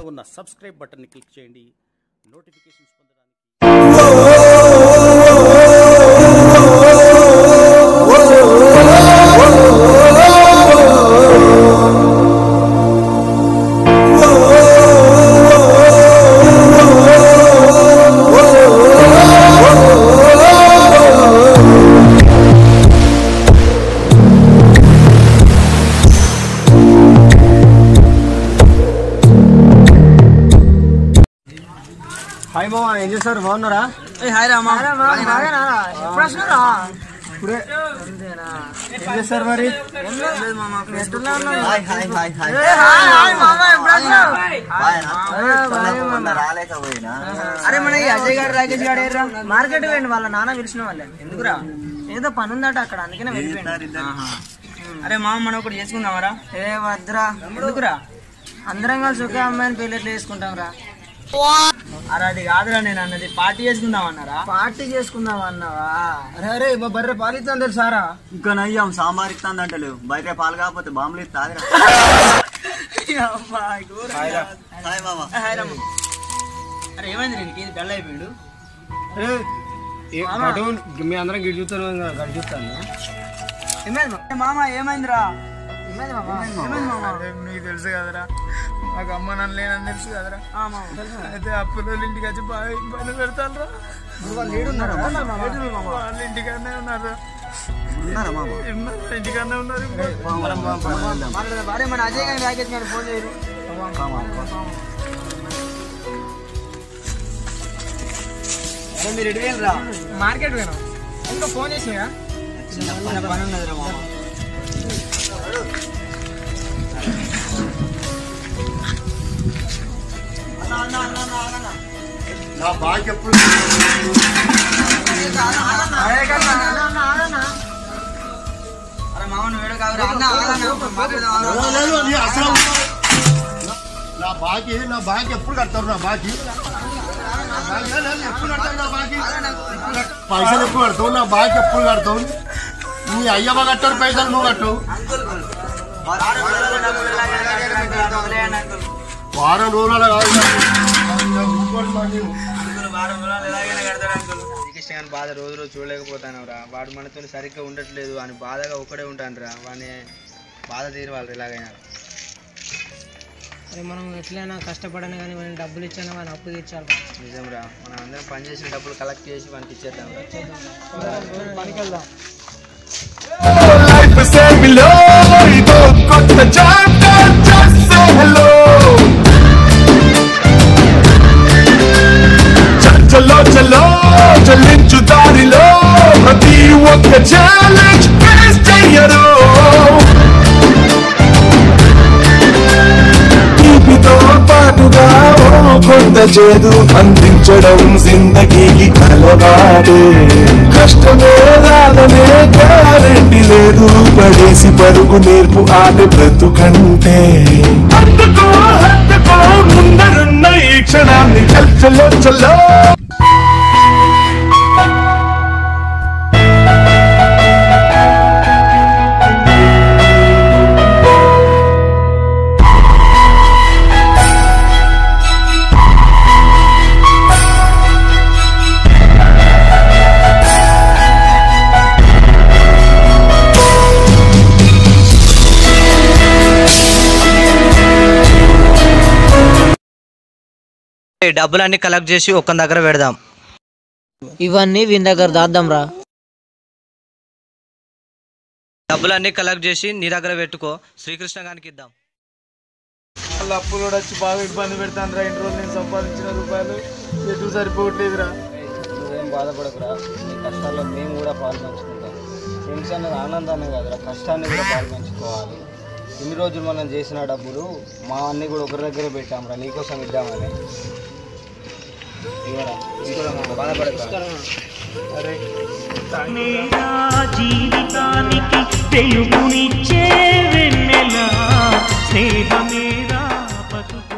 ఉన్న సబ్స్క్రైబ్ బటన్ని క్లిక్ చేయండి నోటిఫికేషన్స్ పొందడానికి హాయ్ మామ ఏం చేస్తారు బాగున్నారా హాయ్ రామా ఇప్పుడే ఏం చేస్తారు మరి హాయ్ హాయ్ హాయ్ హాయ్ రాలేకపోయినా అరే మన ఈ అజయ్ గారు రాకేష్ గారు ఏర్రా మార్కెట్ పోయింది వాళ్ళ నాన్న పిలిచిన వాళ్ళే ఎందుకురా ఏదో పని ఉందట అక్కడ అందుకనే వెళ్ళిపోయింది ఆహా. అరే మామ మనం ఒకటి చేసుకుందామరా ఏ వద్దురా ఎందుకురా అందరం కలిసి ఒకే అమ్మాయిని పెళ్లి ఎట్లా చేసుకుంటాం రా అరే అది కాదురా నేను అన్నది పార్టీ చేసుకుందాం అన్నారా పార్టీ చేసుకుందాం అన్నావా అరే అరే మా బర్రె పాలిస్తాను తెలుసారా ఇంకా నయ్యాం సాంబార్ ఇస్తాందంటలేవు బయట పాలు కాకపోతే బాంబులు ఇస్తాదిరా హాయ్ మామ హాయ్ రామ అరే ఏమైంది నీకు ఇది డల్ అయిపోయాడు అరే ఏ- అటు మీ అందరం గిడి చూస్తాను గడి చూస్తాను ఏమైంది మామ? మామ ఏమైందిరా ఏమైంది మామ ఏమైంది మామ నీకు తెలుసు కదరా నాకు అమ్మ నన్ను లేనని తెలుసు కదరా ఆ మామ అయితే అప్పుల ఇంటికి వచ్చి బాగా ఇబ్బంది పెడతారా వాళ్ళు ఏడున్నారా వాళ్ళ ఇంటికనే ఉన్నారా ఉన్నారా మామ ఉన్నారు, ఇంటికనే ఉన్నారు మాట్లాడదాం. అరే మన అజయ్ గారి రాకేష్ గారు ఫోన్ చేయరు మీరు ఎటు వెళ్ళరా మార్కెట్ పోయినా ఇంకా ఫోన్ చేసినా చిన్న పని ఉన్నదిరా మామ అరే మామ నువ్వు ఏడో కాదురా అన్న ఆగన్నా. మాట్లాడదాం నా బాకీ నా బాకీ ఎప్పుడు కడతారు నా బాకీ నా బాకీ లేదు, ఎప్పుడు కడతారు నా బాకీ ఎప్పుడు కట్- పైసలు ఎప్పుడు కడతావు నా బాకీ ఎప్పుడు కడతావు నీ అయ్యమ్మ కట్టారు పైసలు నువ్వు కట్టు వారం రోజుల కాదు ఊరుకోండి మా నీవు. శ్రీకృష్ణ గారి బాధ రోజు రోజు చూడలేకపోతాను రా వాడు మనతో సరిగ్గా ఉండట్లేదు అని బాధగా ఒక్కడే ఉంటాను రా వాడిని బాధ తీరవాలి ఎలాగైనా అరే మనం ఎట్లయినా కష్టపడను కానీ మనం డబ్బులు ఇచ్చాను వాడిని అప్పు తీర్చాలి నిజం రా మనం అందరం పని చేసిన డబ్బులు కలెక్ట్ చేసి వానికి ఇచ్చేద్దాం రా. Life is saying hello, ఇదో కొత్త chapter, just say hello. చలో చలో చలించు దారిలో ప్రతి ఒక్క ఛాలెంజ్ ఫేస్ చెయ్యరు తీపితో పాటుగా ఓ కొంత చేదు అందించడం జిందగీకి అలవాటే కష్టమే రాదనే గ్యారెంటీ లేదు పడేసి పరుగు నేర్పు ఆట బ్రతుకంటే అందుకో అందుకో ముందరున్న ఈ క్షణాన్ని చల్లో చల్లో డబ్బులన్నీ కలెక్ట్ చేసి ఒక్క దగ్గర పెడదాం ఇవన్నీ వీని దగ్గర దాద్దాం రా డబ్బులన్నీ కలెక్ట్ చేసి నీ దగ్గర పెట్టుకో శ్రీకృష్ణ గారికి ఇద్దాం వాళ్ళ అప్పులు కూడా వచ్చి బాగా ఇబ్బంది పెడతాను రా ఇన్ని రోజులు నేను సంపాదించిన రూపాయలు ఎటు సరిపోవట్లేదురా నువ్వేం బాధపడకురా నీ కష్టాల్లో మేము కూడా పాలు పంచుకుంటాం ఫ్రెండ్స్ అన్నది ఆనందాన్ని కాదురా కష్టాన్ని కూడా పాలు పంచుకోవాలి ఇన్ని రోజులు మనం చేసిన డబ్బులు మా అన్ని కూడా ఒకరి దగ్గరే పెట్టాంరా నీకోసం ఇద్దామని ఇవ్వరా బాధపడతారా జీవితానికి వెలుగునిచ్చే వెన్నెల స్నేహమేరా బతుకు